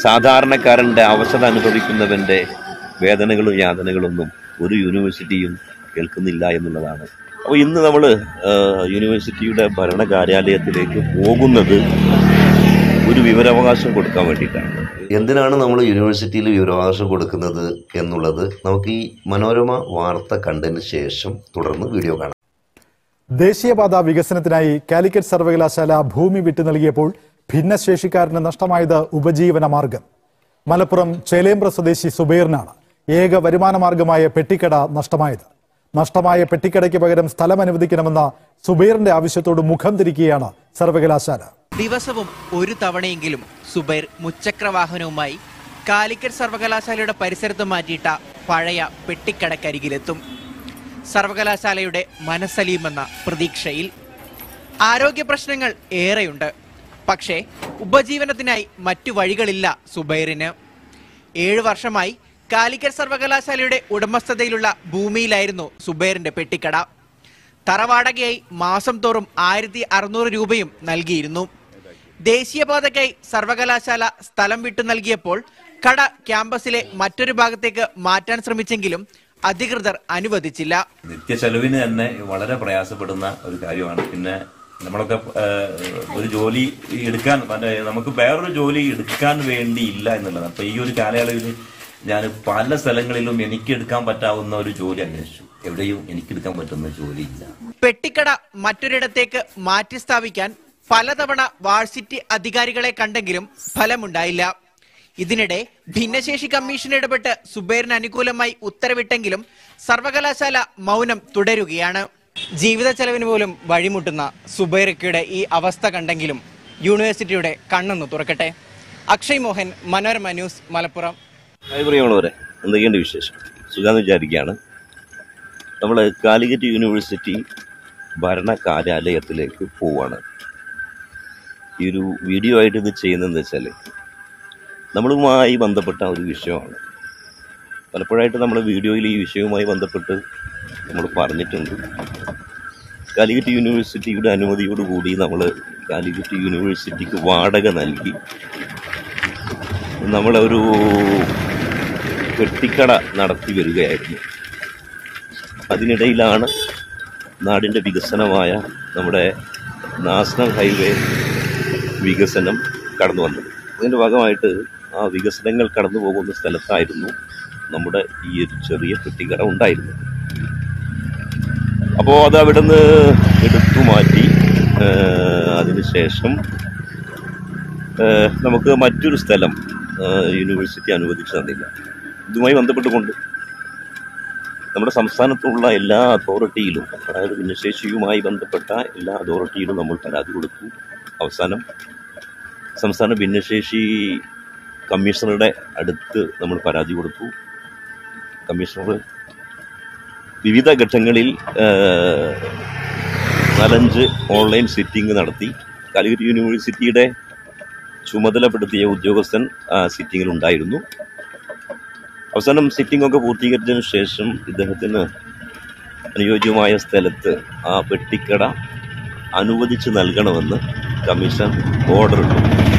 സാധാരണക്കാരൻ്റെ അവസരം അനുഭവിക്കുന്നവൻ്റെ വേദനകളും യാതനകളൊന്നും ഒരു യൂണിവേഴ്സിറ്റിയും കേൾക്കുന്നില്ല എന്നുള്ളതാണ് അപ്പോൾ ഇന്ന് നമ്മൾ യൂണിവേഴ്സിറ്റിയുടെ ഭരണ കാര്യാലയത്തിലേക്ക് പോകുന്നത് ഒരു വിവരാവകാശം കൊടുക്കാൻ വേണ്ടിയിട്ടാണ് എന്തിനാണ് നമ്മൾ യൂണിവേഴ്സിറ്റിയിൽ വിവരാവകാശം കൊടുക്കുന്നത് എന്നുള്ളത് നമുക്ക് ഈ മനോരമ വാർത്ത കണ്ടതിന് ശേഷം തുടർന്ന് വീഡിയോ കാണാം ദേശീയപാത വികസനത്തിനായി കാലിക്കറ്റ് സർവകലാശാല ഭൂമി വിട്ടു നൽകിയപ്പോൾ ഭിന്നശേഷിക്കാരന് നഷ്ടമായത് ഉപജീവന മാർഗം മലപ്പുറം ചേലേമ്പ്ര സ്വദേശി സുബൈറിനാണ് ഏക വരുമാന മാർഗമായ പെട്ടിക്കട നഷ്ടമായത് നഷ്ടമായ പെട്ടിക്കടയ്ക്ക് പകരം സ്ഥലം അനുവദിക്കണമെന്ന സുബൈറിന്റെ ആവശ്യത്തോട് മുഖം തിരിക്കുകയാണ് സർവകലാശാല ദിവസവും ഒരു തവണയെങ്കിലും സുബൈർ മുച്ചക്രവാഹനവുമായി കാലിക്കറ്റ് സർവകലാശാലയുടെ പരിസരത്ത് മാറ്റിയിട്ട പഴയ പെട്ടിക്കടക്കരികിലെത്തും സർവകലാശാലയുടെ മനസ്സലിയുമെന്ന പ്രതീക്ഷയിൽ ആരോഗ്യ പ്രശ്നങ്ങൾ ഏറെയുണ്ട് പക്ഷേ ഉപജീവനത്തിനായി മറ്റു വഴികളില്ല സുബൈറിന് ഏഴു വർഷമായി കാലിക്കറ്റ് സർവകലാശാലയുടെ ഉടമസ്ഥതയിലുള്ള ഭൂമിയിലായിരുന്നു സുബൈറിന്റെ പെട്ടിക്കട തറവാടകയായി മാസം തോറും ആയിരത്തി അറുന്നൂറ് രൂപയും നൽകിയിരുന്നു ദേശീയപാതയ്ക്കായി സർവകലാശാല സ്ഥലം വിട്ടു നൽകിയപ്പോൾ കട ക്യാമ്പസിലെ മറ്റൊരു ഭാഗത്തേക്ക് മാറ്റാൻ ശ്രമിച്ചെങ്കിലും അധികൃതർ അനുവദിച്ചില്ല നിത്യ ചെലവിന് തന്നെ വളരെ പ്രയാസപ്പെടുന്ന ഒരു കാര്യമാണ് പിന്നെ നമ്മളൊക്കെ ഏഹ്, ഒരു ജോലി എടുക്കാൻ മറ്റേ നമുക്ക് വേറൊരു ജോലി എടുക്കാൻ വേണ്ടിയില്ല എന്നുള്ളതാണ് അപ്പൊ ഈ ഒരു കാലയളവിൽ ഞാൻ പല സ്ഥലങ്ങളിലും എനിക്ക് എടുക്കാൻ പറ്റാവുന്ന ഒരു ജോലി അന്വേഷിച്ചു എവിടെയും എനിക്ക് എടുക്കാൻ പറ്റുന്ന ജോലിയില്ല പെട്ടിക്കട മറ്റൊരിടത്തേക്ക് മാറ്റി സ്ഥാപിക്കാൻ പലതവണ വാഴ്സിറ്റി അധികാരികളെ കണ്ടെങ്കിലും ഫലമുണ്ടായില്ല ഇതിനിടെ ഭിന്നശേഷി കമ്മീഷൻ ഇടപെട്ട് സുബൈറിന് അനുകൂലമായി ഉത്തരവിട്ടെങ്കിലും സർവകലാശാല മൗനം തുടരുകയാണ് ജീവിത ചെലവിന് പോലും വഴിമുട്ടുന്ന സുബൈറിക്കയുടെ ഈ അവസ്ഥ കണ്ടെങ്കിലും യൂണിവേഴ്സിറ്റിയുടെ കണ്ണൊന്ന് തുറക്കട്ടെ അക്ഷയ് മോഹൻ മനോരമ ന്യൂസ് മലപ്പുറം ഹായ് പ്രിയമുള്ളവരെ എന്തൊക്കെയുണ്ട് വിശേഷം സുഖാന്ന് വിചാരിക്കുകയാണ് നമ്മൾ കാലിക്കറ്റ് യൂണിവേഴ്സിറ്റി ഭരണ കാര്യാലയത്തിലേക്ക് പോവാണ് ഈ ഒരു വീഡിയോ ആയിട്ട് ഇത് ചെയ്യുന്നതെന്ന് വെച്ചാൽ നമ്മളുമായി ബന്ധപ്പെട്ട ഒരു വിഷയമാണ് പലപ്പോഴായിട്ട് നമ്മൾ വീഡിയോയിൽ ഈ വിഷയവുമായി ബന്ധപ്പെട്ട് നമ്മൾ പറഞ്ഞിട്ടുണ്ട് കാലിക്കറ്റ് യൂണിവേഴ്സിറ്റിയുടെ അനുമതിയോടുകൂടി നമ്മൾ കാലിക്കറ്റ് യൂണിവേഴ്സിറ്റിക്ക് വാടക നൽകി നമ്മളൊരു പെട്ടിക്കട നടത്തി വരികയായിരുന്നു അതിനിടയിലാണ് നാടിൻ്റെ വികസനമായ നമ്മുടെ നാഷണൽ ഹൈവേ വികസനം കടന്നു വന്നത് അതിൻ്റെ ഭാഗമായിട്ട് ആ വികസനങ്ങൾ കടന്നു പോകുന്ന സ്ഥലത്തായിരുന്നു നമ്മുടെ ഈ ഒരു ചെറിയ പെട്ടിക്കട ഉണ്ടായിരുന്നത് അപ്പോൾ അത് അവിടെ നിന്ന് എടുത്തു മാറ്റി ഏഹ്, അതിനുശേഷം ഏഹ്, നമുക്ക് മറ്റൊരു സ്ഥലം ഏഹ്, യൂണിവേഴ്സിറ്റി അനുവദിച്ചു തന്നില്ല ഇതുമായി ബന്ധപ്പെട്ടുകൊണ്ട് നമ്മുടെ സംസ്ഥാനത്തുള്ള എല്ലാ അതോറിറ്റിയിലും അതായത് ഭിന്നശേഷിയുമായി ബന്ധപ്പെട്ട എല്ലാ അതോറിറ്റിയിലും നമ്മൾ പരാതി കൊടുത്തു അവസാനം സംസ്ഥാന ഭിന്നശേഷി കമ്മീഷണറുടെ അടുത്ത് നമ്മൾ പരാതി കൊടുത്തു കമ്മീഷണർ വിവിധ ഘട്ടങ്ങളിൽ ഏഹ്, നാലഞ്ച് ഓൺലൈൻ സിറ്റിംഗ് നടത്തി കാലിക്കറ്റ് യൂണിവേഴ്സിറ്റിയുടെ ചുമതലപ്പെടുത്തിയ ഉദ്യോഗസ്ഥൻ ആ സിറ്റിങ്ങിൽ ഉണ്ടായിരുന്നു അവസാനം സിറ്റിംഗ് ഒക്കെ പൂർത്തീകരിച്ചതിന് ശേഷം ഇദ്ദേഹത്തിന് അനുയോജ്യമായ സ്ഥലത്ത് ആ പെട്ടിക്കട അനുവദിച്ച് നൽകണമെന്ന് കമ്മീഷൻ ഓർഡർ ഇട്ടു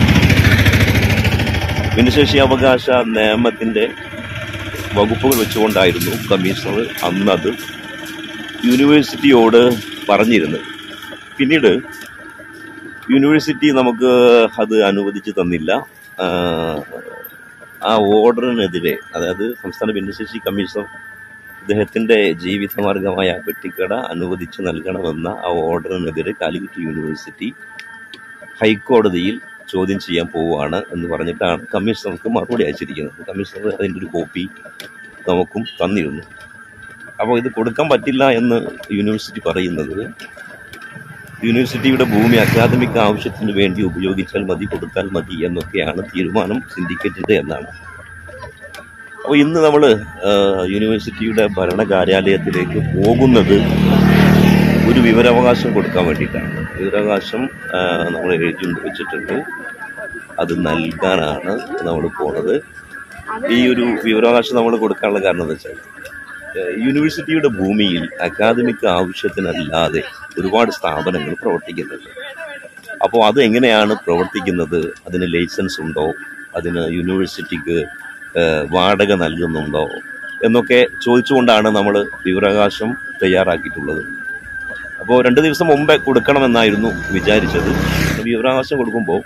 ഭിന്നശേഷി അവകാശ നിയമത്തിൻ്റെ വകുപ്പുകൾ വെച്ചുകൊണ്ടായിരുന്നു കമ്മീഷണർ അന്നത് യൂണിവേഴ്സിറ്റിയോട് പറഞ്ഞിരുന്നത് പിന്നീട് യൂണിവേഴ്സിറ്റി നമുക്ക് അത് അനുവദിച്ച് തന്നില്ല ആ, ആ ഓർഡറിനെതിരെ അതായത് സംസ്ഥാന ഭിന്നശേഷി കമ്മീഷണർ ഇദ്ദേഹത്തിൻ്റെ ജീവിതമാർഗമായ പെട്ടിക്കട അനുവദിച്ച് നൽകണമെന്ന ആ ഓർഡറിനെതിരെ കാലിക്കറ്റ് യൂണിവേഴ്സിറ്റി ഹൈക്കോടതിയിൽ ചോദ്യം ചെയ്യാൻ പോവുകയാണ് എന്ന് പറഞ്ഞിട്ടാണ് കമ്മീഷണർക്ക് മറുപടി അയച്ചിരിക്കുന്നത് കമ്മീഷണർ അതിൻ്റെ ഒരു കോപ്പി നമുക്കും തന്നിരുന്നു അപ്പോൾ ഇത് കൊടുക്കാൻ പറ്റില്ല എന്ന് യൂണിവേഴ്സിറ്റി പറയുന്നത് യൂണിവേഴ്സിറ്റിയുടെ ഭൂമി അക്കാദമിക് ആവശ്യത്തിന് വേണ്ടി ഉപയോഗിച്ചാൽ മതി കൊടുത്താൽ മതി എന്നൊക്കെയാണ് തീരുമാനം സിൻഡിക്കേറ്റിൻ്റെ എന്നാണ് അപ്പോൾ ഇന്ന് നമ്മൾ യൂണിവേഴ്സിറ്റിയുടെ ഭരണ കാര്യാലയത്തിലേക്ക് പോകുന്നത് ഒരു വിവരാവകാശം കൊടുക്കാൻ വേണ്ടിയിട്ടാണ് വിവരാവകാശം നമ്മൾ എഴുതി വെച്ചിട്ടുണ്ട് അത് നൽകാനാണ് നമ്മൾ പോണത് ഈ ഒരു വിവരാവകാശം നമ്മൾ കൊടുക്കാനുള്ള കാരണം എന്താ വെച്ചാൽ ഏഹ് യൂണിവേഴ്സിറ്റിയുടെ ഭൂമിയിൽ അക്കാദമിക് ആവശ്യത്തിനല്ലാതെ ഒരുപാട് സ്ഥാപനങ്ങൾ പ്രവർത്തിക്കുന്നുണ്ട് അപ്പോൾ അത് എങ്ങനെയാണ് പ്രവർത്തിക്കുന്നത് അതിന് ലൈസൻസ് ഉണ്ടോ അതിന് യൂണിവേഴ്സിറ്റിക്ക് ഏഹ്, വാടക നൽകുന്നുണ്ടോ എന്നൊക്കെ ചോദിച്ചുകൊണ്ടാണ് നമ്മൾ വിവരാവകാശം തയ്യാറാക്കിയിട്ടുള്ളത് അപ്പോൾ രണ്ട് ദിവസം മുമ്പേ കൊടുക്കണമെന്നായിരുന്നു വിചാരിച്ചത് വിവരാവകാശം കൊടുക്കുമ്പോൾ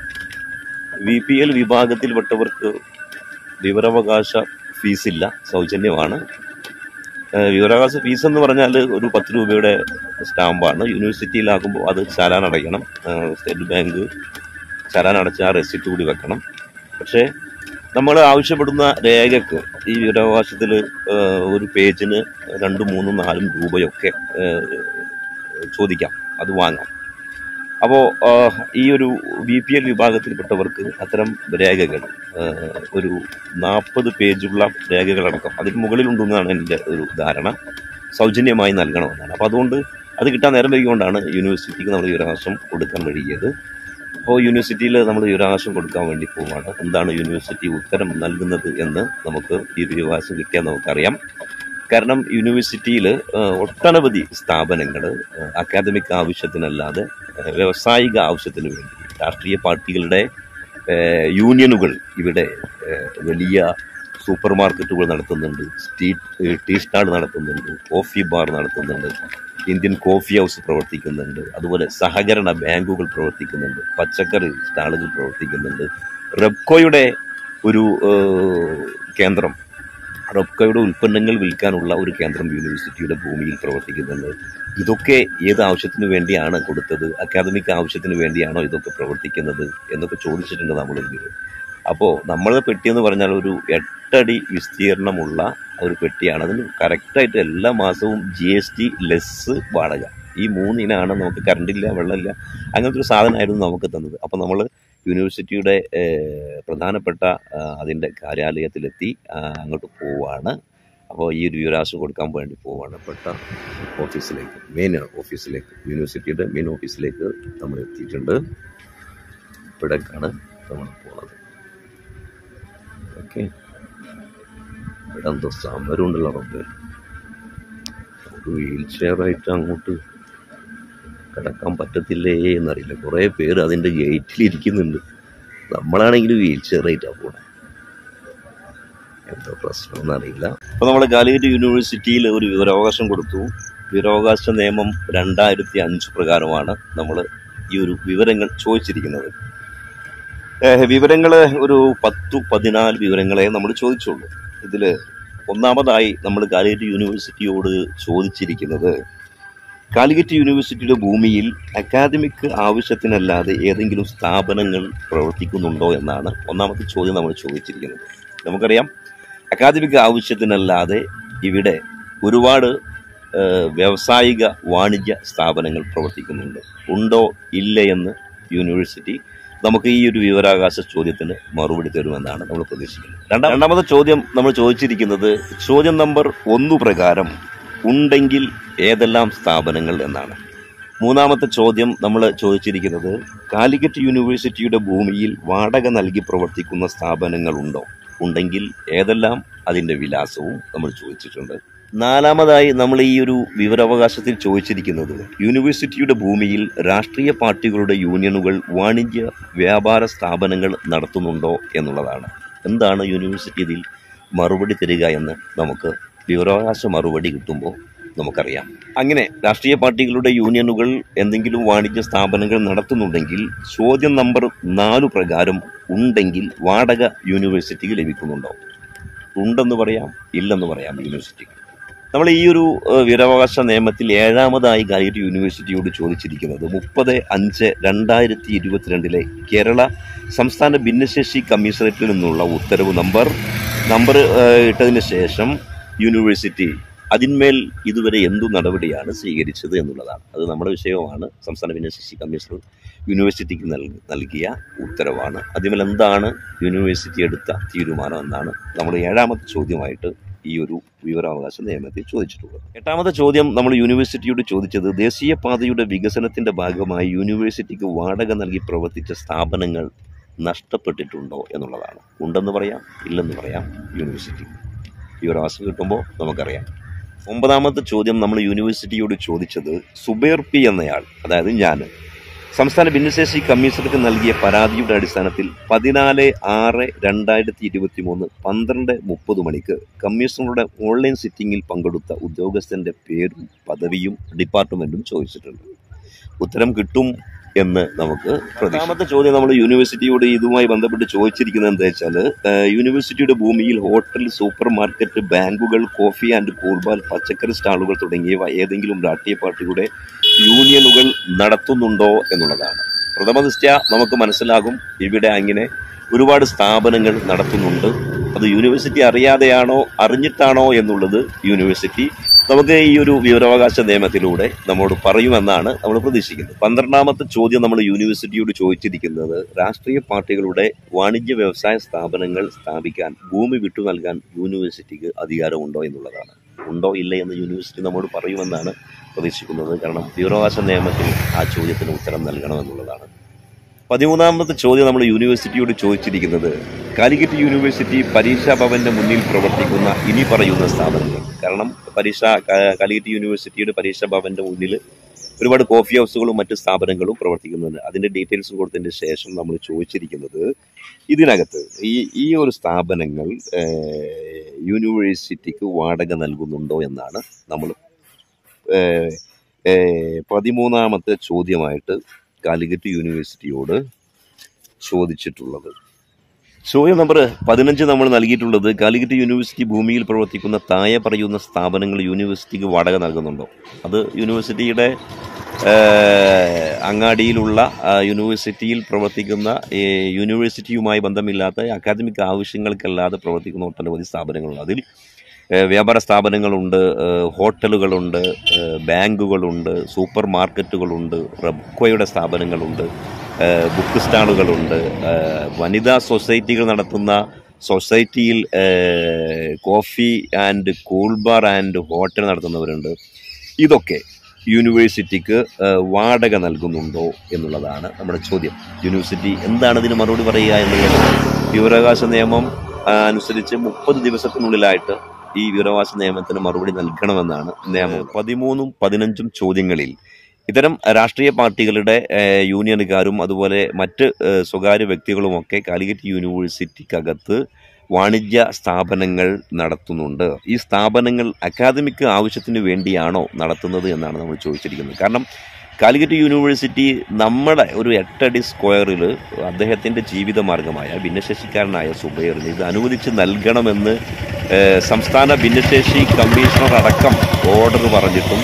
വി പി എൽ വിഭാഗത്തിൽപ്പെട്ടവർക്ക് വിവരാവകാശ ഫീസില്ല സൗജന്യമാണ് ഏഹ് വിവരാവകാശ ഫീസ് എന്ന് പറഞ്ഞാൽ ഒരു പത്ത് രൂപയുടെ സ്റ്റാമ്പാണ് യൂണിവേഴ്സിറ്റിയിലാകുമ്പോൾ അത് ചലാൻ അടയ്ക്കണം ഏഹ് സ്റ്റേറ്റ് ബാങ്ക് ചലാൻ അടച്ച് ആ റെസിപ്റ്റ് കൂടി വെക്കണം പക്ഷേ നമ്മൾ ആവശ്യപ്പെടുന്ന രേഖക്ക് ഈ വിവരാവകാശത്തിൽ ഒരു പേജിന് രണ്ടും മൂന്നും നാലും രൂപയൊക്കെ ഏഹ് ചോദിക്കാം അത് വാങ്ങാം അപ്പോൾ ഈ ഒരു ബി പി എൽ വിഭാഗത്തിൽപ്പെട്ടവർക്ക് അത്തരം രേഖകൾ ഏഹ്, ഒരു നാൽപ്പത് പേജുള്ള രേഖകളടക്കം അതിന് മുകളിലുണ്ടെന്നാണ് എൻ്റെ ഒരു ധാരണ സൗജന്യമായി നൽകണമെന്നാണ് അപ്പോൾ അതുകൊണ്ട് അത് കിട്ടാൻ നേരം വൈകിക്കൊണ്ടാണ് യൂണിവേഴ്സിറ്റിക്ക് നമ്മൾ വിവരാവകാശം കൊടുക്കാൻ വഴിയത് അപ്പോൾ യൂണിവേഴ്സിറ്റിയിൽ നമ്മൾ വിവരാവകാശം കൊടുക്കാൻ വേണ്ടി പോവുകയാണ് എന്താണ് യൂണിവേഴ്സിറ്റി ഉത്തരം നൽകുന്നത് എന്ന് നമുക്ക് ഈ വിവരാവകാശം കിട്ടിയാൽ നമുക്കറിയാം കാരണം യൂണിവേഴ്സിറ്റിയിൽ ഒട്ടനവധി സ്ഥാപനങ്ങൾ അക്കാദമിക് ആവശ്യത്തിനല്ലാതെ ഏഹ്, വ്യാവസായിക ആവശ്യത്തിന് വേണ്ടി രാഷ്ട്രീയ പാർട്ടികളുടെ ഏഹ്, യൂണിയനുകൾ ഇവിടെ ഏഹ്, വലിയ സൂപ്പർ മാർക്കറ്റുകൾ നടത്തുന്നുണ്ട് സ്ട്രീറ്റ് ടീ സ്റ്റാൾ നടത്തുന്നുണ്ട് കോഫി ബാർ നടത്തുന്നുണ്ട് ഇന്ത്യൻ കോഫി ഹൗസ് പ്രവർത്തിക്കുന്നുണ്ട് അതുപോലെ സഹകരണ ബാങ്കുകൾ പ്രവർത്തിക്കുന്നുണ്ട് പച്ചക്കറി സ്റ്റാളുകൾ പ്രവർത്തിക്കുന്നുണ്ട് റെപ്കോയുടെ ഒരു ഏഹ്, കേന്ദ്രം റൊക്കയുടെ ഉൽപ്പന്നങ്ങൾ വിൽക്കാനുള്ള ഒരു കേന്ദ്രം യൂണിവേഴ്സിറ്റിയുടെ ഭൂമിയിൽ പ്രവർത്തിക്കുന്നുണ്ട് ഇതൊക്കെ ഏത് ആവശ്യത്തിന് വേണ്ടിയാണ് കൊടുത്തത് അക്കാദമിക് ആവശ്യത്തിന് വേണ്ടിയാണോ ഇതൊക്കെ പ്രവർത്തിക്കുന്നത് എന്നൊക്കെ ചോദിച്ചിട്ടുണ്ട് നമ്മൾ അപ്പോൾ നമ്മളെ പെട്ടി എന്ന് പറഞ്ഞാൽ ഒരു എട്ടടി വിസ്തീർണമുള്ള ഒരു പെട്ടിയാണ് അതിന് കറക്റ്റായിട്ട് എല്ലാ മാസവും ജി എസ് ടി ലെസ് വാടക ഈ മൂന്നിനാണ് നമുക്ക് കറണ്ടില്ല വെള്ളമില്ല അങ്ങനത്തെ ഒരു സാധനമായിരുന്നു നമുക്ക് തന്നത് അപ്പോൾ നമ്മൾ യൂണിവേഴ്സിറ്റിയുടെ ഏഹ്, പ്രധാനപ്പെട്ട ആ, അതിൻ്റെ കാര്യാലയത്തിലെത്തി ആ, അങ്ങോട്ട് പോവാണ് അപ്പോൾ ഈ ഒരു വിവരാശം കൊടുക്കാൻ വേണ്ടി പോവാണ് പെട്ട ഓഫീസിലേക്ക് മെയിൻ ഓഫീസിലേക്ക് യൂണിവേഴ്സിറ്റിയുടെ മെയിൻ ഓഫീസിലേക്ക് നമ്മൾ എത്തിയിട്ടുണ്ട് ഇവിടേക്കാണ് നമ്മൾ പോണത് ഓക്കെ ഇവിടെ എന്തോ സമരം ഉണ്ടല്ലോ റബ്ബേ ഒരു വീൽ ചെയറായിട്ട് അങ്ങോട്ട് കിടക്കാൻ പറ്റത്തില്ലേ എന്നറിയില്ല കുറേ പേര് അതിൻ്റെ ഗേറ്റിൽ ഇരിക്കുന്നുണ്ട് നമ്മളാണെങ്കിൽ വീൽ ചെയറായിട്ടാണ് പോണേ എന്തോ പ്രശ്നമൊന്നും അറിയില്ല അപ്പോൾ നമ്മൾ കാലിക്കറ്റ് യൂണിവേഴ്സിറ്റിയിൽ ഒരു വിവരാവകാശം കൊടുത്തു വിവരാവകാശ നിയമം രണ്ടായിരത്തി അഞ്ച് പ്രകാരമാണ് നമ്മൾ ഈ ഒരു വിവരങ്ങൾ ചോദിച്ചിരിക്കുന്നത് വിവരങ്ങൾ ഒരു പത്തു പതിനാല് വിവരങ്ങളെ നമ്മൾ ചോദിച്ചുള്ളൂ ഇതിൽ ഒന്നാമതായി നമ്മൾ കാലിക്കറ്റ് യൂണിവേഴ്സിറ്റിയോട് ചോദിച്ചിരിക്കുന്നത് കാലിക്കറ്റ് യൂണിവേഴ്സിറ്റിയുടെ ഭൂമിയിൽ അക്കാദമിക് ആവശ്യത്തിനല്ലാതെ ഏതെങ്കിലും സ്ഥാപനങ്ങൾ പ്രവർത്തിക്കുന്നുണ്ടോ എന്നാണ് ഒന്നാമത്തെ ചോദ്യം നമ്മൾ ചോദിച്ചിരിക്കുന്നത് നമുക്കറിയാം അക്കാദമിക് ആവശ്യത്തിനല്ലാതെ ഇവിടെ ഒരുപാട് ഏഹ്, വ്യാവസായിക വാണിജ്യ സ്ഥാപനങ്ങൾ പ്രവർത്തിക്കുന്നുണ്ട് ഉണ്ടോ ഇല്ല എന്ന് യൂണിവേഴ്സിറ്റി നമുക്ക് ഈ ഒരു വിവരാവകാശ ചോദ്യത്തിന് മറുപടി തരുമെന്നാണ് നമ്മൾ പ്രതീക്ഷിക്കുന്നത് രണ്ടാം രണ്ടാമത്തെ ചോദ്യം നമ്മൾ ചോദിച്ചിരിക്കുന്നത് ചോദ്യം നമ്പർ ഒന്ന് പ്രകാരം ഉണ്ടെങ്കിൽ ഏതെല്ലാം സ്ഥാപനങ്ങൾ എന്നാണ് മൂന്നാമത്തെ ചോദ്യം നമ്മൾ ചോദിച്ചിരിക്കുന്നത് കാലിക്കറ്റ് യൂണിവേഴ്സിറ്റിയുടെ ഭൂമിയിൽ വാടക നൽകി പ്രവർത്തിക്കുന്ന സ്ഥാപനങ്ങളുണ്ടോ ഉണ്ടെങ്കിൽ ഏതെല്ലാം അതിൻ്റെ വിലാസവും നമ്മൾ ചോദിച്ചിട്ടുണ്ട് നാലാമതായി നമ്മൾ ഈ ഒരു വിവരാവകാശത്തിൽ ചോദിച്ചിരിക്കുന്നത് യൂണിവേഴ്സിറ്റിയുടെ ഭൂമിയിൽ രാഷ്ട്രീയ പാർട്ടികളുടെ യൂണിയനുകൾ വാണിജ്യ വ്യാപാര സ്ഥാപനങ്ങൾ നടത്തുന്നുണ്ടോ എന്നുള്ളതാണ് എന്താണ് യൂണിവേഴ്സിറ്റി ഇതിൽ മറുപടി തരിക എന്ന് നമുക്ക് വിവരാവകാശ മറുപടി കിട്ടുമ്പോൾ നമുക്കറിയാം അങ്ങനെ രാഷ്ട്രീയ പാർട്ടികളുടെ യൂണിയനുകൾ എന്തെങ്കിലും വാണിജ്യ സ്ഥാപനങ്ങൾ നടത്തുന്നുണ്ടെങ്കിൽ ചോദ്യം നമ്പർ നാലു പ്രകാരം ഉണ്ടെങ്കിൽ വാടക യൂണിവേഴ്സിറ്റിക്ക് ലഭിക്കുന്നുണ്ടോ ഉണ്ടെന്ന് പറയാം ഇല്ലെന്ന് പറയാം യൂണിവേഴ്സിറ്റിക്ക് നമ്മൾ ഈ ഒരു ഏഹ്, വിവരാവകാശ നിയമത്തിൽ ഏഴാമതായി കാലിക്കറ്റ് യൂണിവേഴ്സിറ്റിയോട് ചോദിച്ചിരിക്കുന്നത് മുപ്പത് അഞ്ച് രണ്ടായിരത്തി ഇരുപത്തിരണ്ടിലെ കേരള സംസ്ഥാന ഭിന്നശേഷി കമ്മീഷണറേറ്റിൽ നിന്നുള്ള ഉത്തരവ് നമ്പർ നമ്പർ ഏഹ്, ഇട്ടതിന് ശേഷം യൂണിവേഴ്സിറ്റി അതിന്മേൽ ഇതുവരെ എന്തു നടപടിയാണ് സ്വീകരിച്ചത് എന്നുള്ളതാണ് അത് നമ്മുടെ വിഷയമാണ് സംസ്ഥാന ഭിന്നശേഷി കമ്മീഷണർ യൂണിവേഴ്സിറ്റിക്ക് നൽകി നൽകിയ ഉത്തരവാണ് അതിന്മേൽ എന്താണ് യൂണിവേഴ്സിറ്റി എടുത്ത തീരുമാനം എന്നാണ് നമ്മൾ ഏഴാമത്തെ ചോദ്യമായിട്ട് ഈ ഒരു വിവരാവകാശ നിയമത്തിൽ ചോദിച്ചിട്ടുള്ളത് എട്ടാമത്തെ ചോദ്യം നമ്മൾ യൂണിവേഴ്സിറ്റിയോട് ചോദിച്ചത് ദേശീയപാതയുടെ വികസനത്തിന്റെ ഭാഗമായി യൂണിവേഴ്സിറ്റിക്ക് വാടക നൽകി പ്രവർത്തിച്ച സ്ഥാപനങ്ങൾ നഷ്ടപ്പെട്ടിട്ടുണ്ടോ എന്നുള്ളതാണ് ഉണ്ടെന്ന് പറയാം ഇല്ലെന്ന് പറയാം യൂണിവേഴ്സിറ്റി വിവരാവകാശം കിട്ടുമ്പോൾ നമുക്കറിയാം ഒമ്പതാമത്തെ ചോദ്യം നമ്മൾ യൂണിവേഴ്സിറ്റിയോട് ചോദിച്ചത് സുബേർ പി എന്നയാൾ അതായത് ഞാൻ സംസ്ഥാന ഭിന്നശേഷി കമ്മീഷണർക്ക് നൽകിയ പരാതിയുടെ അടിസ്ഥാനത്തിൽ പതിനാല് ആറ് രണ്ടായിരത്തി ഇരുപത്തി മൂന്ന് പന്ത്രണ്ട് മുപ്പത് മണിക്ക് കമ്മീഷണറുടെ ഓൺലൈൻ സിറ്റിംഗിൽ പങ്കെടുത്ത ഉദ്യോഗസ്ഥന്റെ പേരും പദവിയും ഡിപ്പാർട്ട്മെന്റും ചോദിച്ചിട്ടുണ്ട് ഉത്തരം കിട്ടും എന്ന് നമുക്ക് രണ്ടാമത്തെ ചോദ്യം നമ്മൾ യൂണിവേഴ്സിറ്റിയോട് ഇതുമായി ബന്ധപ്പെട്ട് ചോദിച്ചിരിക്കുന്നത് എന്താ വെച്ചാൽ യൂണിവേഴ്സിറ്റിയുടെ ഭൂമിയിൽ ഹോട്ടൽ സൂപ്പർ മാർക്കറ്റ് ബാങ്കുകൾ കോഫി ആൻഡ് കൂൾബാൽ പച്ചക്കറി സ്റ്റാളുകൾ തുടങ്ങിയവ ഏതെങ്കിലും രാഷ്ട്രീയ പാർട്ടിയുടെ യൂണിയനുകൾ നടത്തുന്നുണ്ടോ എന്നുള്ളതാണ് പ്രഥമ ദൃഷ്ട്യ നമുക്ക് മനസ്സിലാകും ഇവിടെ അങ്ങനെ ഒരുപാട് സ്ഥാപനങ്ങൾ നടത്തുന്നുണ്ട് അത് യൂണിവേഴ്സിറ്റി അറിയാതെയാണോ അറിഞ്ഞിട്ടാണോ എന്നുള്ളത് യൂണിവേഴ്സിറ്റി നമുക്ക് ഈ ഒരു വിവരാവകാശ നിയമത്തിലൂടെ നമ്മോട് പറയുമെന്നാണ് നമ്മൾ പ്രതീക്ഷിക്കുന്നത് പന്ത്രണ്ടാമത്തെ ചോദ്യം നമ്മൾ യൂണിവേഴ്സിറ്റിയോട് ചോദിച്ചിരിക്കുന്നത് രാഷ്ട്രീയ പാർട്ടികളുടെ വാണിജ്യ വ്യവസായ സ്ഥാപനങ്ങൾ സ്ഥാപിക്കാൻ ഭൂമി വിട്ടു നൽകാൻ യൂണിവേഴ്സിറ്റിക്ക് അധികാരമുണ്ടോ എന്നുള്ളതാണ് ഉണ്ടോ ഇല്ല എന്ന് യൂണിവേഴ്സിറ്റി നമ്മോട് പറയുമെന്നാണ് പ്രതീക്ഷിക്കുന്നത് കാരണം വിവരാവകാശ നിയമത്തിൽ ആ ചോദ്യത്തിന് ഉത്തരം നൽകണമെന്നുള്ളതാണ് പതിമൂന്നാമത്തെ ചോദ്യം നമ്മൾ യൂണിവേഴ്സിറ്റിയോട് ചോദിച്ചിരിക്കുന്നത് കാലിക്കറ്റ് യൂണിവേഴ്സിറ്റി പരീക്ഷാ ഭവന്റെ മുന്നിൽ പ്രവർത്തിക്കുന്ന ഇനി പറയുന്ന സ്ഥാപനങ്ങൾ കാരണം പരീക്ഷ കാ- കാലിക്കറ്റ് യൂണിവേഴ്സിറ്റിയുടെ പരീക്ഷാ ഭവന്റെ മുന്നിൽ ഒരുപാട് കോഫി ഹൗസുകളും മറ്റ് സ്ഥാപനങ്ങളും പ്രവർത്തിക്കുന്നുണ്ട് അതിന്റെ ഡീറ്റെയിൽസും കൊടുത്തതിന് ശേഷം നമ്മൾ ചോദിച്ചിരിക്കുന്നത് ഇതിനകത്ത് ഈ ഈ ഒരു സ്ഥാപനങ്ങൾ ഏഹ്, യൂണിവേഴ്സിറ്റിക്ക് വാടക നൽകുന്നുണ്ടോ എന്നാണ് നമ്മൾ ഏഹ്, ഏഹ്, പതിമൂന്നാമത്തെ ചോദ്യമായിട്ട് കാലിക്കറ്റ് യൂണിവേഴ്സിറ്റിയോട് ചോദിച്ചിട്ടുള്ളത് ചോദ്യം നമ്പർ പതിനഞ്ച് നമ്മൾ നൽകിയിട്ടുള്ളത് കാലിക്കറ്റ് യൂണിവേഴ്സിറ്റി ഭൂമിയിൽ പ്രവർത്തിക്കുന്ന താഴെ പറയുന്ന സ്ഥാപനങ്ങൾ യൂണിവേഴ്സിറ്റിക്ക് വാടക നൽകുന്നുണ്ടോ അത് യൂണിവേഴ്സിറ്റിയുടെ ഏഹ്, അങ്ങാടിയിലുള്ള ആ, യൂണിവേഴ്സിറ്റിയിൽ പ്രവർത്തിക്കുന്ന ഈ യൂണിവേഴ്സിറ്റിയുമായി ബന്ധമില്ലാത്ത അക്കാദമിക് ആവശ്യങ്ങൾക്കല്ലാതെ പ്രവർത്തിക്കുന്ന ഒട്ടനവധി സ്ഥാപനങ്ങളുണ്ട് അതിൽ ഏഹ്, വ്യാപാര സ്ഥാപനങ്ങളുണ്ട് ഏഹ്, ഹോട്ടലുകളുണ്ട് ഏഹ്, ബാങ്കുകളുണ്ട് സൂപ്പർ മാർക്കറ്റുകളുണ്ട് റബ്കോയുടെ സ്ഥാപനങ്ങളുണ്ട് ഏഹ്, ബുക്ക് സ്റ്റാളുകളുണ്ട് ഏഹ്, വനിതാ സൊസൈറ്റികൾ നടത്തുന്ന സൊസൈറ്റിയിൽ ഏഹ്, coffee and cool bar and hotel നടത്തുന്നവരുണ്ട് ഇതൊക്കെ യൂണിവേഴ്സിറ്റിക്ക് ഏഹ്, വാടക നൽകുന്നുണ്ടോ എന്നുള്ളതാണ് നമ്മുടെ ചോദ്യം യൂണിവേഴ്സിറ്റി എന്താണ് ഇതിന് മറുപടി പറയുക എന്നുള്ളത് വിവരാവകാശ നിയമം ആ, അനുസരിച്ച് മുപ്പത് ദിവസത്തിനുള്ളിലായിട്ട് ഈ വിവരാവകാശ നിയമത്തിന് മറുപടി നൽകണമെന്നാണ് നിയമം പതിമൂന്നും പതിനഞ്ചും ചോദ്യങ്ങളിൽ ഇത്തരം രാഷ്ട്രീയ പാർട്ടികളുടെ ഏഹ്, യൂണിയനുകാരും അതുപോലെ മറ്റ് ഏഹ്, സ്വകാര്യ വ്യക്തികളുമൊക്കെ കാലിക്കറ്റ് യൂണിവേഴ്സിറ്റിക്കകത്ത് വാണിജ്യ സ്ഥാപനങ്ങൾ നടത്തുന്നുണ്ട് ഈ സ്ഥാപനങ്ങൾ അക്കാദമിക് ആവശ്യത്തിന് വേണ്ടിയാണോ നടത്തുന്നത് എന്നാണ് നമ്മൾ ചോദിച്ചിരിക്കുന്നത് കാരണം കാലിക്കറ്റ് യൂണിവേഴ്സിറ്റി നമ്മുടെ ഒരു എട്ടടി സ്ക്വയറിൽ അദ്ദേഹത്തിൻ്റെ ജീവിതമാർഗമായ ഭിന്നശേഷിക്കാരനായ സുബൈറിന് ഇത് അനുവദിച്ച് നൽകണമെന്ന് ഏഹ്, സംസ്ഥാന ഭിന്നശേഷി കമ്മീഷണർ അടക്കം ഓർഡർ പറഞ്ഞിട്ടും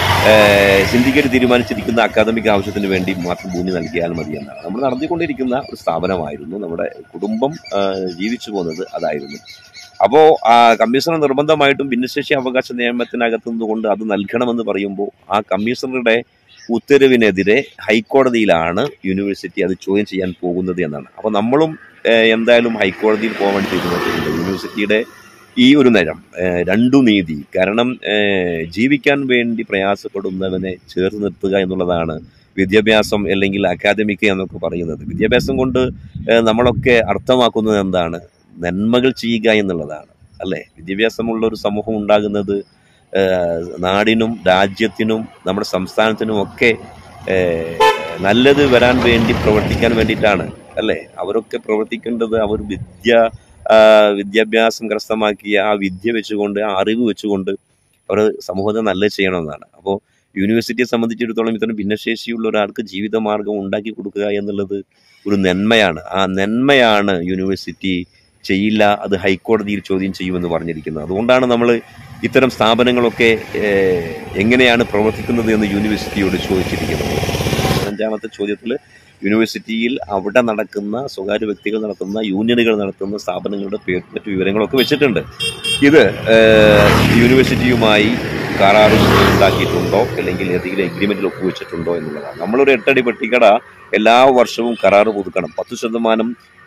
ഏഹ്, സിൻഡിക്കേറ്റ് തീരുമാനിച്ചിരിക്കുന്ന അക്കാദമിക് ആവശ്യത്തിന് വേണ്ടി മാത്രം ഭൂമി നൽകിയാൽ മതി എന്നാണ് നമ്മൾ നടത്തിക്കൊണ്ടിരിക്കുന്ന ഒരു സ്ഥാപനമായിരുന്നു നമ്മുടെ കുടുംബം ഏഹ്, ജീവിച്ചു പോകുന്നത് അതായിരുന്നു അപ്പോൾ ആ കമ്മീഷണർ നിർബന്ധമായിട്ടും ഭിന്നശേഷി അവകാശ നിയമത്തിനകത്തു നിന്നുകൊണ്ട് അത് നൽകണമെന്ന് പറയുമ്പോൾ ആ കമ്മീഷണറുടെ ഉത്തരവിനെതിരെ ഹൈക്കോടതിയിലാണ് യൂണിവേഴ്സിറ്റി അത് ചോദ്യം ചെയ്യാൻ പോകുന്നത് എന്നാണ് അപ്പോൾ നമ്മളും ഏഹ്, എന്തായാലും ഹൈക്കോടതിയിൽ പോകാൻ വേണ്ടി തീരുമാനിച്ചിട്ടുണ്ട് യൂണിവേഴ്സിറ്റിയുടെ ഈ ഒരു നരം ഏഹ്, രണ്ടു നീതി കാരണം ഏഹ്, ജീവിക്കാൻ വേണ്ടി പ്രയാസപ്പെടുന്നവനെ ചേർത്ത് നിർത്തുക എന്നുള്ളതാണ് വിദ്യാഭ്യാസം അല്ലെങ്കിൽ അക്കാദമിക് എന്നൊക്കെ പറയുന്നത് വിദ്യാഭ്യാസം കൊണ്ട് ഏഹ്, നമ്മളൊക്കെ അർത്ഥമാക്കുന്നത് എന്താണ് നന്മകൾ ചെയ്യുക എന്നുള്ളതാണ് അല്ലേ വിദ്യാഭ്യാസമുള്ള ഒരു സമൂഹം ഉണ്ടാകുന്നത് ഏഹ്, നാടിനും രാജ്യത്തിനും നമ്മുടെ സംസ്ഥാനത്തിനും ഒക്കെ ഏഹ്, നല്ലത് വരാൻ വേണ്ടി പ്രവർത്തിക്കാൻ വേണ്ടിയിട്ടാണ് അല്ലേ അവരൊക്കെ പ്രവർത്തിക്കേണ്ടത് അവർ വിദ്യ ആ, വിദ്യാഭ്യാസം കരസ്ഥമാക്കിയ ആ വിദ്യ വെച്ചുകൊണ്ട് ആ അറിവ് വെച്ചുകൊണ്ട് അവർ സമൂഹത്തെ നല്ലത് ചെയ്യണമെന്നാണ് അപ്പോൾ യൂണിവേഴ്സിറ്റിയെ സംബന്ധിച്ചിടത്തോളം ഇത്തരം ഭിന്നശേഷിയുള്ള ഒരാൾക്ക് ജീവിതമാർഗം ഉണ്ടാക്കി കൊടുക്കുക എന്നുള്ളത് ഒരു നന്മയാണ് ആ നന്മയാണ് യൂണിവേഴ്സിറ്റി ചെയ്യില്ല അത് ഹൈക്കോടതിയിൽ ചോദ്യം ചെയ്യുമെന്ന് പറഞ്ഞിരിക്കുന്നത് അതുകൊണ്ടാണ് നമ്മൾ ഇത്തരം സ്ഥാപനങ്ങളൊക്കെ ഏഹ്, എങ്ങനെയാണ് പ്രവർത്തിക്കുന്നത് എന്ന് യൂണിവേഴ്സിറ്റിയോട് ചോദിച്ചിരിക്കുന്നത് പതിനഞ്ചാമത്തെ ചോദ്യത്തിൽ യൂണിവേഴ്സിറ്റിയിൽ അവിടെ നടക്കുന്ന സ്വകാര്യ വ്യക്തികൾ നടത്തുന്ന യൂണിയനുകൾ നടത്തുന്ന സ്ഥാപനങ്ങളുടെ പേര് മറ്റു വിവരങ്ങളൊക്കെ വെച്ചിട്ടുണ്ട് ഇത് ഏഹ്, യൂണിവേഴ്സിറ്റിയുമായി കരാറ് ഉണ്ടാക്കിയിട്ടുണ്ടോ അല്ലെങ്കിൽ ഏതെങ്കിലും എഗ്രിമെന്റിൽ ഒപ്പുവെച്ചിട്ടുണ്ടോ എന്നുള്ളതാണ് നമ്മളൊരു എട്ടടി പെട്ടിക്കട എല്ലാ വർഷവും കരാറ് പുതുക്കണം പത്ത് ശതമാനം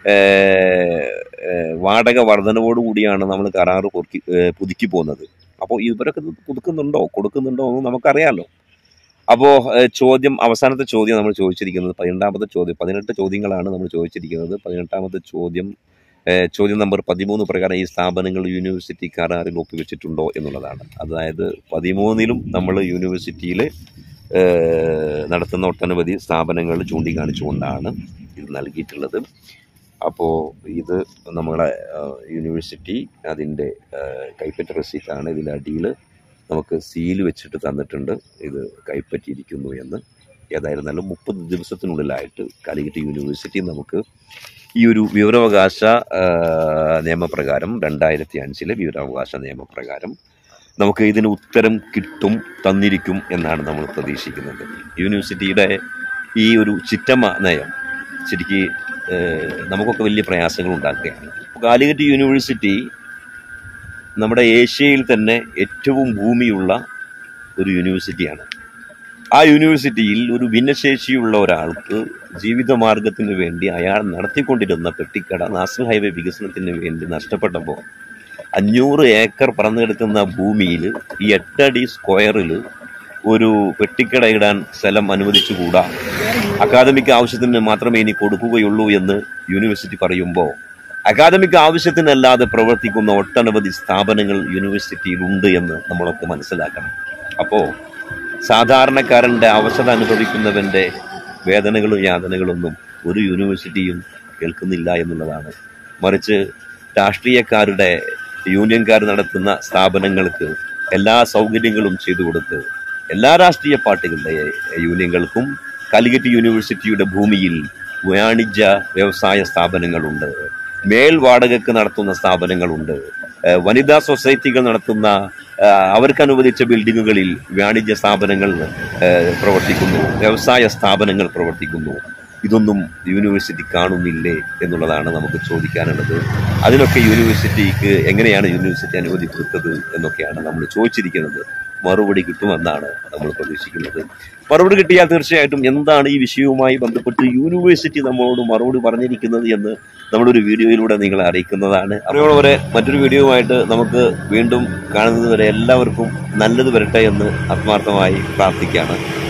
ഏഹ്, ഏഹ്, വാടക വർധനവോടുകൂടിയാണ് നമ്മൾ കരാറ് പുതുക്കി ഏഹ്, പുതുക്കി പോകുന്നത് അപ്പോൾ ഇവരൊക്കെ ഇത് പുതുക്കുന്നുണ്ടോ കൊടുക്കുന്നുണ്ടോ എന്ന് നമുക്കറിയാമല്ലോ അപ്പോൾ ചോദ്യം അവസാനത്തെ ചോദ്യം നമ്മൾ ചോദിച്ചിരിക്കുന്നത് പതിനെട്ടാമത്തെ ചോദ്യം പതിനെട്ട് ചോദ്യങ്ങളാണ് നമ്മൾ ചോദിച്ചിരിക്കുന്നത് പതിനെട്ടാമത്തെ ചോദ്യം ഏഹ്, ചോദ്യം നമ്പർ പതിമൂന്ന് പ്രകാരം ഈ സ്ഥാപനങ്ങൾ യൂണിവേഴ്സിറ്റി കരാറിൽ ഒപ്പുവെച്ചിട്ടുണ്ടോ എന്നുള്ളതാണ് അതായത് പതിമൂന്നിലും നമ്മൾ യൂണിവേഴ്സിറ്റിയിൽ ഏഹ്, നടത്തുന്ന ഒട്ടനവധി സ്ഥാപനങ്ങൾ ചൂണ്ടിക്കാണിച്ചുകൊണ്ടാണ് ഇത് നൽകിയിട്ടുള്ളത് അപ്പോൾ ഇത് നമ്മുടെ ഏഹ്, യൂണിവേഴ്സിറ്റി അതിൻ്റെ ഏഹ്, കൈപ്പറ്റ റെസീറ്റാണ് ഇതിൻ്റെ അടിയിൽ നമുക്ക് സീൽ വെച്ചിട്ട് തന്നിട്ടുണ്ട് ഇത് കൈപ്പറ്റിയിരിക്കുന്നു എന്ന് ഏതായിരുന്നാലും മുപ്പത് ദിവസത്തിനുള്ളിലായിട്ട് കാലിക്കറ്റ് യൂണിവേഴ്സിറ്റി നമുക്ക് ഈ ഒരു വിവരാവകാശ ആ, നിയമപ്രകാരം രണ്ടായിരത്തി അഞ്ചിലെ വിവരാവകാശ നിയമപ്രകാരം നമുക്ക് ഇതിന് ഉത്തരം കിട്ടും തന്നിരിക്കും എന്നാണ് നമ്മൾ പ്രതീക്ഷിക്കുന്നത് യൂണിവേഴ്സിറ്റിയുടെ ഈ ഒരു ചിറ്റമ്മ നയം ശരിക്ക് ഏഹ്, നമുക്കൊക്കെ വലിയ പ്രയാസങ്ങൾ ഉണ്ടാക്കുകയാണ് കാലിക്കറ്റ് യൂണിവേഴ്സിറ്റി നമ്മുടെ ഏഷ്യയിൽ തന്നെ ഏറ്റവും ഭൂമിയുള്ള ഒരു യൂണിവേഴ്സിറ്റിയാണ് ആ യൂണിവേഴ്സിറ്റിയിൽ ഒരു ഭിന്നശേഷിയുള്ള ഒരാൾക്ക് ജീവിതമാർഗത്തിന് വേണ്ടി അയാൾ നടത്തിക്കൊണ്ടിരുന്ന പെട്ടിക്കട നാഷണൽ ഹൈവേ വികസനത്തിന് വേണ്ടി നഷ്ടപ്പെട്ടപ്പോൾ അഞ്ഞൂറ് ഏക്കർ പറന്നു കിടക്കുന്ന ഭൂമിയിൽ ഈ എട്ടടി സ്ക്വയറിൽ ഒരു പെട്ടിക്കട ഇടാൻ സ്ഥലം അനുവദിച്ചുകൂടാ അക്കാദമിക് ആവശ്യത്തിന് മാത്രമേ ഇനി കൊടുക്കുകയുള്ളൂ എന്ന് യൂണിവേഴ്സിറ്റി പറയുമ്പോൾ അക്കാദമിക് ആവശ്യത്തിനല്ലാതെ പ്രവർത്തിക്കുന്ന ഒട്ടനവധി സ്ഥാപനങ്ങൾ യൂണിവേഴ്സിറ്റിയിലുണ്ട് എന്ന് നമ്മളൊക്കെ മനസ്സിലാക്കണം അപ്പോൾ സാധാരണക്കാരൻ്റെ അവശത അനുഭവിക്കുന്നവൻ്റെ വേദനകളും യാതനകളൊന്നും ഒരു യൂണിവേഴ്സിറ്റിയും കേൾക്കുന്നില്ല എന്നുള്ളതാണ് മറിച്ച് രാഷ്ട്രീയക്കാരുടെ യൂണിയൻകാർ നടത്തുന്ന സ്ഥാപനങ്ങൾക്ക് എല്ലാ സൗകര്യങ്ങളും ചെയ്തു കൊടുത്ത് എല്ലാ രാഷ്ട്രീയ പാർട്ടികളുടെ യൂണിയനുകൾക്കും കാലിക്കറ്റ് യൂണിവേഴ്സിറ്റിയുടെ ഭൂമിയിൽ വാണിജ്യ വ്യവസായ സ്ഥാപനങ്ങളുണ്ട് മേൽ വാടകയ്ക്ക് നടത്തുന്ന സ്ഥാപനങ്ങളുണ്ട് ഏഹ് വനിതാ സൊസൈറ്റികൾ നടത്തുന്ന ഏഹ് അവർക്ക് അനുവദിച്ച ബിൽഡിങ്ങുകളിൽ വാണിജ്യ സ്ഥാപനങ്ങൾ ഏഹ് പ്രവർത്തിക്കുന്നു വ്യവസായ സ്ഥാപനങ്ങൾ പ്രവർത്തിക്കുന്നു ഇതൊന്നും യൂണിവേഴ്സിറ്റി കാണുന്നില്ലേ എന്നുള്ളതാണ് നമുക്ക് ചോദിക്കാനുള്ളത് അതിനൊക്കെ യൂണിവേഴ്സിറ്റിക്ക് എങ്ങനെയാണ് യൂണിവേഴ്സിറ്റി അനുമതി കൊടുത്തത് എന്നൊക്കെയാണ് നമ്മൾ ചോദിച്ചിരിക്കുന്നത് മറുപടി കിട്ടുമെന്നാണ് നമ്മൾ പ്രതീക്ഷിക്കുന്നത് മറുപടി കിട്ടിയാൽ തീർച്ചയായിട്ടും എന്താണ് ഈ വിഷയവുമായി ബന്ധപ്പെട്ട് യൂണിവേഴ്സിറ്റി നമ്മളോട് മറുപടി പറഞ്ഞിരിക്കുന്നത് എന്ന് നമ്മളൊരു വീഡിയോയിലൂടെ നിങ്ങളെ അറിയിക്കുന്നതാണ് അതോടെ മറ്റൊരു വീഡിയോയുമായിട്ട് നമുക്ക് വീണ്ടും കാണുന്നത് വരെ എല്ലാവർക്കും നല്ലത് വരട്ടെ എന്ന് ആത്മാർത്ഥമായി പ്രാർത്ഥിക്കുകയാണ്